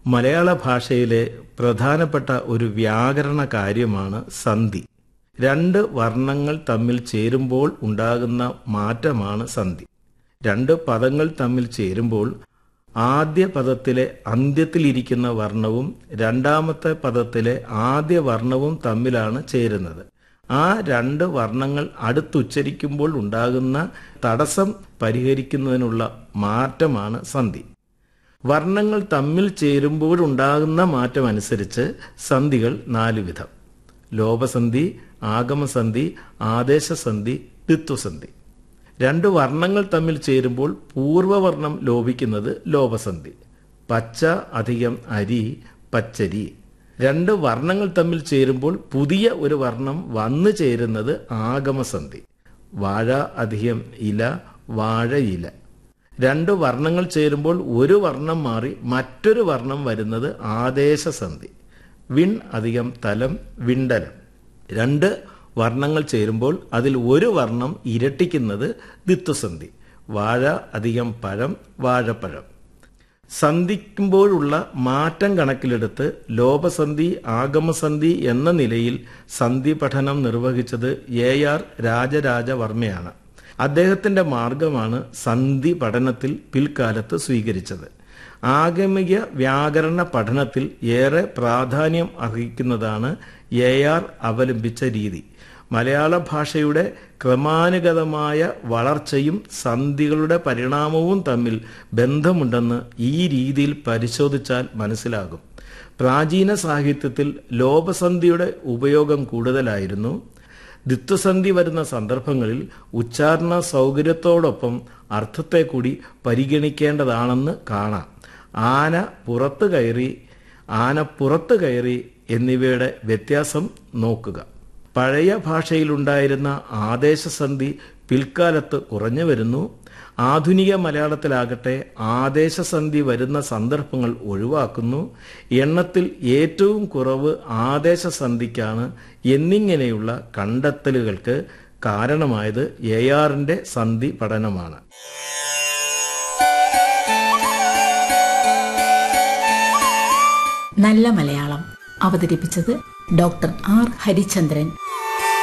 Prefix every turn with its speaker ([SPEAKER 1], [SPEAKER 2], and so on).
[SPEAKER 1] മലയാള ഭാഷയിലെ പ്രധാനപ്പെട്ട ഒരു വ്യാകരണ കാര്യമാണ് സന്ധി രണ്ട് വർണ്ണങ്ങൾ തമ്മിൽ ചേരുമ്പോൾ ഉണ്ടാകുന്ന മാറ്റമാണ് സന്ധി രണ്ട് പദങ്ങൾ തമ്മിൽ ചേരുമ്പോൾ ആദ്യ പദത്തിലെ അന്ത്യത്തിലിരിക്കുന്ന വർണ്ണവും രണ്ടാമത്തെ പദത്തിലെ ആദ്യ വർണ്ണവും തമ്മിലാണ് ചേരുന്നത് ആ രണ്ട് വർണ്ണങ്ങൾ അടുത്തുച്ചരിക്കുമ്പോൾ ഉണ്ടാകുന്ന തടസ്സം പരിഹരിക്കുന്നതിനുള്ള മാറ്റമാണ് സന്ധി വർണ്ണങ്ങൾ തമ്മിൽ ചേരുമ്പോഴുണ്ടാകുന്ന മാറ്റം അനുസരിച്ച് സന്ധികൾ നാല് വിധം ലോപസന്ധി ആഗമസന്ധി ആദേശസന്ധി ദ്വിത്വസന്ധി രണ്ട് വർണ്ണങ്ങൾ തമ്മിൽ ചേരുമ്പോൾ പൂർവവർണ്ണം ലോപിക്കുന്നത് ലോപസന്ധി പച്ച അധികം അരി പച്ചരി രണ്ട് വർണ്ണങ്ങൾ തമ്മിൽ ചേരുമ്പോൾ പുതിയ ഒരു വർണ്ണം വന്നു ചേരുന്നത് ആഗമസന്ധി വാഴ അധികം ഇല വാഴയില രണ്ട് വർണ്ണങ്ങൾ ചേരുമ്പോൾ ഒരു വർണ്ണം മാറി മറ്റൊരു വർണ്ണം വരുന്നത് ആദേശസന്ധി വിൺ അധികം തലം വിണ്ടലം രണ്ട് വർണ്ണങ്ങൾ ചേരുമ്പോൾ അതിൽ ഒരു വർണ്ണം ഇരട്ടിക്കുന്നത് ദിത്വസന്ധി വാഴ അധികം പഴം വാഴപ്പഴം സന്ധിക്കുമ്പോഴുള്ള മാറ്റം കണക്കിലെടുത്ത് ലോപസന്ധി ആഗമസന്ധി എന്ന നിലയിൽ സന്ധി പഠനം നിർവഹിച്ചത് എ ആർ രാജരാജവർമ്മയാണ് അദ്ദേഹത്തിന്റെ മാർഗമാണ് സന്ധി പഠനത്തിൽ പിൽക്കാലത്ത് സ്വീകരിച്ചത് ആഗമിക വ്യാകരണ പഠനത്തിൽ ഏറെ പ്രാധാന്യം അർഹിക്കുന്നതാണ് എ ആർ അവലംബിച്ച രീതി മലയാള ഭാഷയുടെ ക്രമാനുഗതമായ വളർച്ചയും സന്ധികളുടെ പരിണാമവും തമ്മിൽ ബന്ധമുണ്ടെന്ന് ഈ രീതിയിൽ പരിശോധിച്ചാൽ മനസ്സിലാകും പ്രാചീന സാഹിത്യത്തിൽ ലോപസന്ധിയുടെ ഉപയോഗം കൂടുതലായിരുന്നു ദ്വിത്വസന്ധി വരുന്ന സന്ദർഭങ്ങളിൽ ഉച്ചാരണ സൗകര്യത്തോടൊപ്പം അർത്ഥത്തെ കൂടി പരിഗണിക്കേണ്ടതാണെന്ന് കാണാം ആന പുറത്തു കയറി ആന പുറത്തു കയറി എന്നിവയുടെ വ്യത്യാസം നോക്കുക പഴയ ഭാഷയിലുണ്ടായിരുന്ന ആദേശസന്ധി പിൽക്കാലത്ത് കുറഞ്ഞു വരുന്നു ആധുനിക മലയാളത്തിലാകട്ടെ ആദേശസന്ധി വരുന്ന സന്ദർഭങ്ങൾ ഒഴിവാക്കുന്നു എണ്ണത്തിൽ ഏറ്റവും കുറവ് ആദേശസന്ധിക്കാണ് എന്നിങ്ങനെയുള്ള കണ്ടെത്തലുകൾക്ക് കാരണമായത് എ ആറിന്റെ സന്ധി പഠനമാണ്
[SPEAKER 2] നല്ല മലയാളം അവതരിപ്പിച്ചത് ഡോക്ടർ ആർ ഹരിചന്ദ്രൻ